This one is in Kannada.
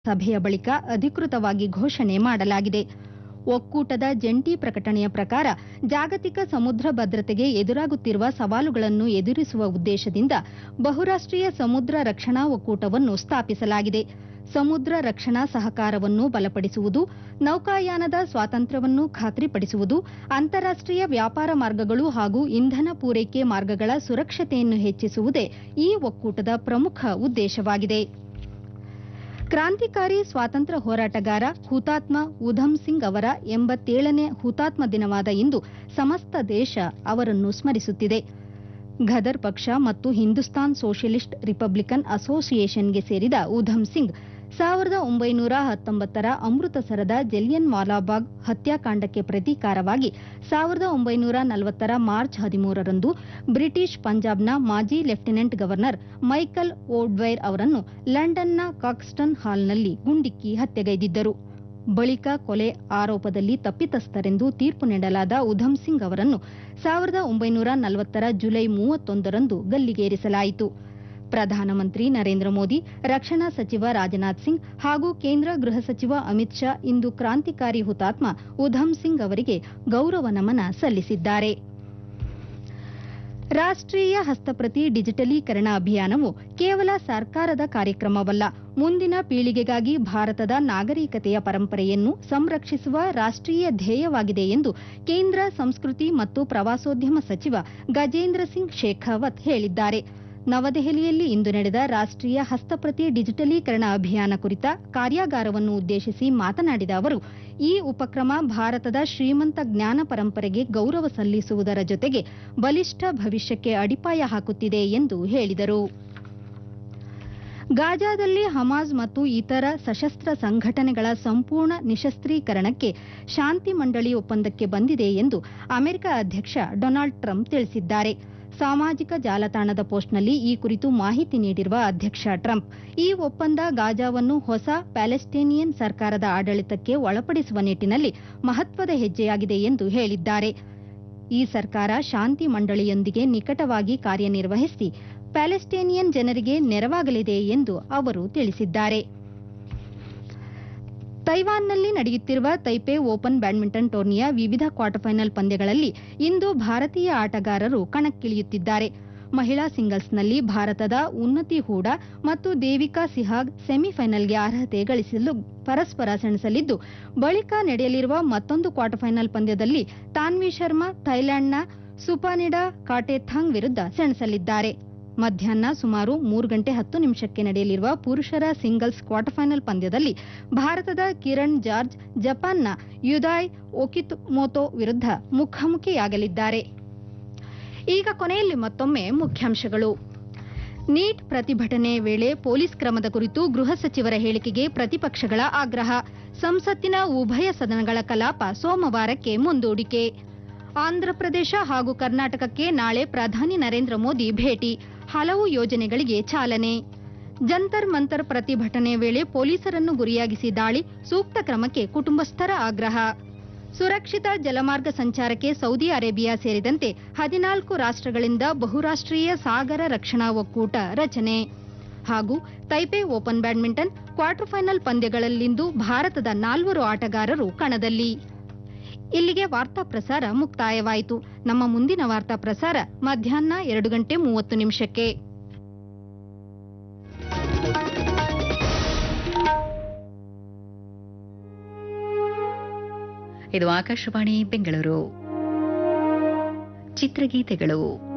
ಸಭೆಯ ಬಳಿಕ ಅಧಿಕೃತವಾಗಿ ಘೋಷಣೆ ಮಾಡಲಾಗಿದೆ ಒಕ್ಕೂಟದ ಜಂಟಿ ಪ್ರಕಟಣೆಯ ಪ್ರಕಾರ ಜಾಗತಿಕ ಸಮುದ್ರ ಭದ್ರತೆಗೆ ಎದುರಾಗುತ್ತಿರುವ ಸವಾಲುಗಳನ್ನು ಎದುರಿಸುವ ಉದ್ದೇಶದಿಂದ ಬಹುರಾಷ್ಟೀಯ ಸಮುದ್ರ ರಕ್ಷಣಾ ಒಕ್ಕೂಟವನ್ನು ಸ್ಥಾಪಿಸಲಾಗಿದೆ ಸಮುದ್ರ ರಕ್ಷಣಾ ಸಹಕಾರವನ್ನು ಬಲಪಡಿಸುವುದು ನೌಕಾಯಾನದ ಸ್ವಾತಂತ್ರ್ಯವನ್ನು ಖಾತ್ರಿಪಡಿಸುವುದು ಅಂತಾರಾಷ್ಟೀಯ ವ್ಯಾಪಾರ ಮಾರ್ಗಗಳು ಹಾಗೂ ಇಂಧನ ಪೂರೈಕೆ ಮಾರ್ಗಗಳ ಸುರಕ್ಷತೆಯನ್ನು ಹೆಚ್ಚಿಸುವುದೇ ಈ ಒಕ್ಕೂಟದ ಪ್ರಮುಖ ಉದ್ದೇಶವಾಗಿದೆ ಕ್ರಾಂತಿಕಾರಿ ಸ್ವಾತಂತ್ರ್ಯ ಹೋರಾಟಗಾರ ಹುತಾತ್ಮ ಉಧಮ್ ಸಿಂಗ್ ಅವರ ಎಂಬತ್ತೇಳನೇ ಹುತಾತ್ಮ ದಿನವಾದ ಇಂದು ಸಮಸ್ತ ದೇಶ ಅವರನ್ನು ಸ್ಮರಿಸುತ್ತಿದೆ ಘದರ್ ಪಕ್ಷ ಮತ್ತು ಹಿಂದೂಸ್ತಾನ್ ಸೋಷಿಯಲಿಸ್ಟ್ ರಿಪಬ್ಲಿಕನ್ ಅಸೋಸಿಯೇಷನ್ಗೆ ಸೇರಿದ ಉಧಮ್ ಸಿಂಗ್ ಸಾವಿರದ ಒಂಬೈನೂರ ಹತ್ತೊಂಬತ್ತರ ಅಮೃತಸರದ ಜಲಿಯನ್ ವಾಲಾಬಾಗ್ ಹತ್ಯಾಕಾಂಡಕ್ಕೆ ಪ್ರತೀಕಾರವಾಗಿ ಸಾವಿರದ ಒಂಬೈನೂರ ನಲವತ್ತರ ಮಾರ್ಚ್ ಹದಿಮೂರರಂದು ಬ್ರಿಟಿಷ್ ಪಂಜಾಬ್ನ ಮಾಜಿ ಲೆಫ್ಟಿನೆಂಟ್ ಗವರ್ನರ್ ಮೈಕಲ್ ಓಡ್ವೈರ್ ಅವರನ್ನು ಲಂಡನ್ನ ಕಾಕ್ಸ್ಟನ್ ಹಾಲ್ನಲ್ಲಿ ಗುಂಡಿಕ್ಕಿ ಹತ್ಯೆಗೈದಿದ್ದರು ಬಳಿಕ ಕೊಲೆ ಆರೋಪದಲ್ಲಿ ತಪ್ಪಿತಸ್ಥರೆಂದು ತೀರ್ಪು ನೀಡಲಾದ ಉಧಮ್ ಸಿಂಗ್ ಅವರನ್ನು ಸಾವಿರದ ಒಂಬೈನೂರ ನಲವತ್ತರ ಜುಲೈ ಮೂವತ್ತೊಂದರಂದು ಗಲ್ಲಿಗೇರಿಸಲಾಯಿತು ಪ್ರಧಾನಮಂತ್ರಿ ನರೇಂದ್ರ ಮೋದಿ ರಕ್ಷಣಾ ಸಚಿವ ರಾಜನಾಥ್ ಸಿಂಗ್ ಹಾಗೂ ಕೇಂದ್ರ ಗೃಹ ಸಚಿವ ಅಮಿತ್ ಶಾ ಇಂದು ಕ್ರಾಂತಿಕಾರಿ ಹುತಾತ್ಮ ಉಧಮ್ ಸಿಂಗ್ ಅವರಿಗೆ ಗೌರವ ನಮನ ಸಲ್ಲಿಸಿದ್ದಾರೆ ರಾಷ್ಟೀಯ ಹಸ್ತಪ್ರತಿ ಡಿಜಿಟಲೀಕರಣ ಅಭಿಯಾನವು ಕೇವಲ ಸರ್ಕಾರದ ಕಾರ್ಯಕ್ರಮವಲ್ಲ ಮುಂದಿನ ಪೀಳಿಗೆಗಾಗಿ ಭಾರತದ ನಾಗರಿಕತೆಯ ಪರಂಪರೆಯನ್ನು ಸಂರಕ್ಷಿಸುವ ರಾಷ್ಟೀಯ ಧ್ಯೇಯವಾಗಿದೆ ಎಂದು ಕೇಂದ್ರ ಸಂಸ್ಕೃತಿ ಮತ್ತು ಪ್ರವಾಸೋದ್ಯಮ ಸಚಿವ ಗಜೇಂದ್ರ ಸಿಂಗ್ ಶೇಖಾವತ್ ಹೇಳಿದ್ದಾರೆ ನವದೆಹಲಿಯಲ್ಲಿ ಇಂದು ನಡೆದ ರಾಷ್ಟೀಯ ಹಸ್ತಪ್ರತಿ ಡಿಜಿಟಲೀಕರಣ ಅಭಿಯಾನ ಕುರಿತ ಕಾರ್ಯಾಗಾರವನ್ನು ಉದ್ದೇಶಿಸಿ ಮಾತನಾಡಿದ ಅವರು ಈ ಉಪಕ್ರಮ ಭಾರತದ ಶ್ರೀಮಂತ ಜ್ಞಾನ ಪರಂಪರೆಗೆ ಗೌರವ ಸಲ್ಲಿಸುವುದರ ಜೊತೆಗೆ ಬಲಿಷ್ಠ ಭವಿಷ್ಯಕ್ಕೆ ಅಡಿಪಾಯ ಹಾಕುತ್ತಿದೆ ಎಂದು ಹೇಳಿದರು ಗಾಜಾದಲ್ಲಿ ಹಮಾಜ್ ಮತ್ತು ಇತರ ಸಶಸ್ತ್ರ ಸಂಘಟನೆಗಳ ಸಂಪೂರ್ಣ ನಿಶಸ್ತ್ರೀಕರಣಕ್ಕೆ ಶಾಂತಿ ಮಂಡಳಿ ಒಪ್ಪಂದಕ್ಕೆ ಬಂದಿದೆ ಎಂದು ಅಮೆರಿಕ ಅಧ್ಯಕ್ಷ ಡೊನಾಲ್ಡ್ ಟ್ರಂಪ್ ತಿಳಿಸಿದ್ದಾರೆ ಸಾಮಾಜಿಕ ಜಾಲತಾಣದ ಪೋಸ್ಟ್ನಲ್ಲಿ ಈ ಕುರಿತು ಮಾಹಿತಿ ನೀಡಿರುವ ಅಧ್ಯಕ್ಷ ಟ್ರಂಪ್ ಈ ಒಪ್ಪಂದ ಗಾಜಾವನ್ನು ಹೊಸ ಪ್ಯಾಲೆಸ್ಟೇನಿಯನ್ ಸರ್ಕಾರದ ಆಡಳಿತಕ್ಕೆ ಒಳಪಡಿಸುವ ನಿಟ್ಟಿನಲ್ಲಿ ಮಹತ್ವದ ಹೆಜ್ಜೆಯಾಗಿದೆ ಎಂದು ಹೇಳಿದ್ದಾರೆ ಈ ಸರ್ಕಾರ ಶಾಂತಿ ಮಂಡಳಿಯೊಂದಿಗೆ ನಿಕಟವಾಗಿ ಕಾರ್ಯನಿರ್ವಹಿಸಿ ಪ್ಯಾಲೆಸ್ಟೇನಿಯನ್ ಜನರಿಗೆ ನೆರವಾಗಲಿದೆ ಎಂದು ಅವರು ತಿಳಿಸಿದ್ದಾರೆ ತೈವಾನ್ನಲ್ಲಿ ನಡೆಯುತ್ತಿರುವ ತೈಪೆ ಓಪನ್ ಬ್ಯಾಡ್ಮಿಂಟನ್ ಟೂರ್ನಿಯ ವಿವಿಧ ಕ್ವಾರ್ಟರ್ ಫೈನಲ್ ಪಂದ್ಯಗಳಲ್ಲಿ ಇಂದು ಭಾರತೀಯ ಆಟಗಾರರು ಕಣಕ್ಕಿಳಿಯುತ್ತಿದ್ದಾರೆ ಮಹಿಳಾ ಸಿಂಗಲ್ಸ್ನಲ್ಲಿ ಭಾರತದ ಉನ್ನತಿ ಹೂಡಾ ಮತ್ತು ದೇವಿಕಾ ಸಿಹಾಗ್ ಸೆಮಿಫೈನಲ್ಗೆ ಅರ್ಹತೆ ಗಳಿಸಲು ಪರಸ್ಪರ ಸೆಣಸಲಿದ್ದು ಬಳಿಕ ನಡೆಯಲಿರುವ ಮತ್ತೊಂದು ಕ್ವಾರ್ಟರ್ ಫೈನಲ್ ಪಂದ್ಯದಲ್ಲಿ ತಾನ್ವಿ ಶರ್ಮಾ ಥೈಲ್ಯಾಂಡ್ನ ಸುಪಾನಿಡಾ ಕಾಟೆಥಾಂಗ್ ವಿರುದ್ಧ ಸೆಣಸಲಿದ್ದಾರೆ ಮಧ್ಯಾಹ್ನ ಸುಮಾರು ಮೂರು ಗಂಟೆ ಹತ್ತು ನಿಮಿಷಕ್ಕೆ ನಡೆಯಲಿರುವ ಪುರುಷರ ಸಿಂಗಲ್ಸ್ ಕ್ವಾರ್ಟರ್ ಫೈನಲ್ ಪಂದ್ಯದಲ್ಲಿ ಭಾರತದ ಕಿರಣ್ ಜಾರ್ಜ್ ಜಪಾನ್ನ ಯುದಾಯ್ ಒಕಿಮೋಟೊ ವಿರುದ್ಧ ಮುಖಾಮುಖಿಯಾಗಲಿದ್ದಾರೆ ಈಗ ಕೊನೆಯಲ್ಲಿ ಮತ್ತೊಮ್ಮೆ ಮುಖ್ಯಾಂಶಗಳು ನೀಟ್ ಪ್ರತಿಭಟನೆ ವೇಳೆ ಪೊಲೀಸ್ ಕ್ರಮದ ಕುರಿತು ಗೃಹ ಸಚಿವರ ಹೇಳಿಕೆಗೆ ಪ್ರತಿಪಕ್ಷಗಳ ಆಗ್ರಹ ಸಂಸತ್ತಿನ ಉಭಯ ಸದನಗಳ ಕಲಾಪ ಸೋಮವಾರಕ್ಕೆ ಮುಂದೂಡಿಕೆ ಆಂಧ್ರಪ್ರದೇಶ ಹಾಗೂ ಕರ್ನಾಟಕಕ್ಕೆ ನಾಳೆ ಪ್ರಧಾನಿ ನರೇಂದ್ರ ಮೋದಿ ಭೇಟಿ ಹಲವು ಯೋಜನೆಗಳಿಗೆ ಚಾಲನೆ ಜಂತರ್ ಮಂತರ್ ಪ್ರತಿಭಟನೆ ವೇಳೆ ಪೊಲೀಸರನ್ನು ಗುರಿಯಾಗಿಸಿ ದಾಳಿ ಸೂಕ್ತ ಕ್ರಮಕ್ಕೆ ಕುಟುಂಬಸ್ಥರ ಆಗ್ರಹ ಸುರಕ್ಷಿತ ಜಲಮಾರ್ಗ ಸಂಚಾರಕ್ಕೆ ಸೌದಿ ಅರೇಬಿಯಾ ಸೇರಿದಂತೆ ಹದಿನಾಲ್ಕು ರಾಷ್ಟಗಳಿಂದ ಬಹುರಾಷ್ಟೀಯ ಸಾಗರ ರಕ್ಷಣಾ ಒಕ್ಕೂಟ ರಚನೆ ಹಾಗೂ Taipei open badminton quarter final ಪಂದ್ಯಗಳಲ್ಲಿಂದು ಭಾರತದ ನಾಲ್ವರು ಆಟಗಾರರು ಕಣದಲ್ಲಿ ಇಲ್ಲಿಗೆ ವಾರ್ತಾ ಪ್ರಸಾರ ಮುಕ್ತಾಯವಾಯಿತು ನಮ್ಮ ಮುಂದಿನ ವಾರ್ತಾ ಪ್ರಸಾರ ಮಧ್ಯಾಹ್ನ ಎರಡು ಗಂಟೆ ಮೂವತ್ತು ನಿಮಿಷಕ್ಕೆ ಇದು ಆಕಾಶವಾಣಿ ಬೆಂಗಳೂರು ಚಿತ್ರಗೀತೆಗಳು